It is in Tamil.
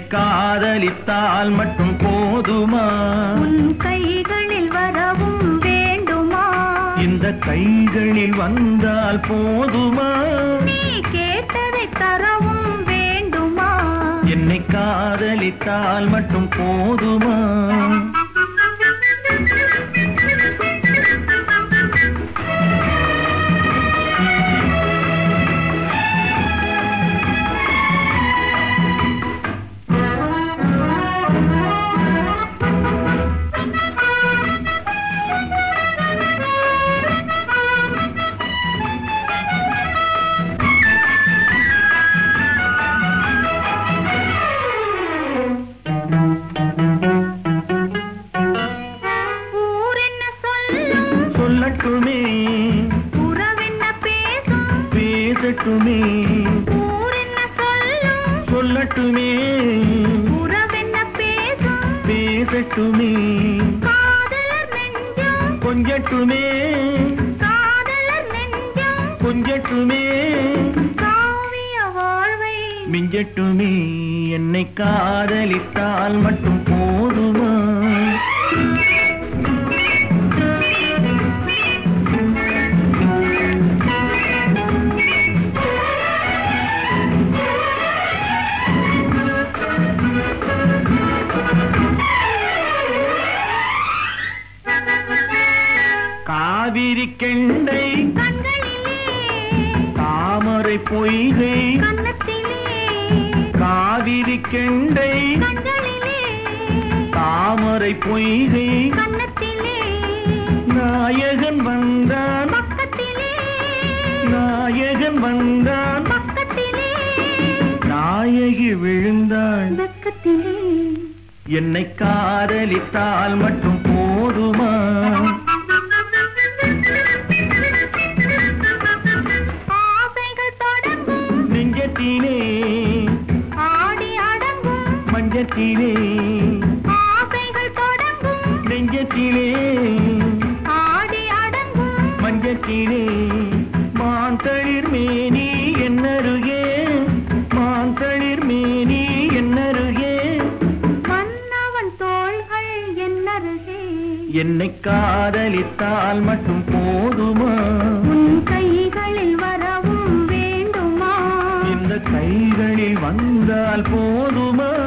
காதலித்தால் மட்டும் போதுமா உன் கைகளில் வரவும் வேண்டுமா இந்த கைகளில் வந்தால் போதுமா நீ கேட்டதை தரவும் வேண்டுமா என்னை காதலித்தால் மட்டும் போதுமா ஊர் என்ன சொல்லும் சொல்லட்டுமே உறவென்ன பேசும் பேசட்டுமே ஊர் என்ன சொல்லும் சொல்லட்டுமே உறவென்ன பேசும் பேசட்டுமே காதலர் நெஞ்சம் கொஞ்சட்டுமே காதலர் நெஞ்சம் கொஞ்சட்டுமே காவிய வாழ்வை மிஞ்சட்டுமே என்னை காதலித்தால் மட்டும் போதுமா காவிரி கெண்டை கண்களிலே தாமரை பொய்கை கன்னத்திலே காவிரி கெண்டை கண்களிலே தாமரை பொய்கை கன்னத்திலே நாயகன் வந்தான் பக்கத்திலே நாயகன் வந்தான் பக்கத்திலே நாயகி விழுந்தாள் பக்கத்திலே என்னை காதலித்தால் மட்டும் போதுமா ஆசைகள் தொடங்கும் நெஞ்சத்திலே ஆடி அடங்கும் மஞ்சத்திலே ஆசைகள் தொடங்கும் நெஞ்சத்திலே ஆடி அடங்கும் மஞ்சத்திலே மான் தளிர் மேனி என்னருகே மான் தளிர் மேனி என்னருகே மன்னவன் தோள்கள் என்னருகே என்னை காதலித்தால் மட்டும் போதுமா உன் கைகளில் வரவும் வேண்டுமா இந்த கைகளில் வந்தால் போதுமா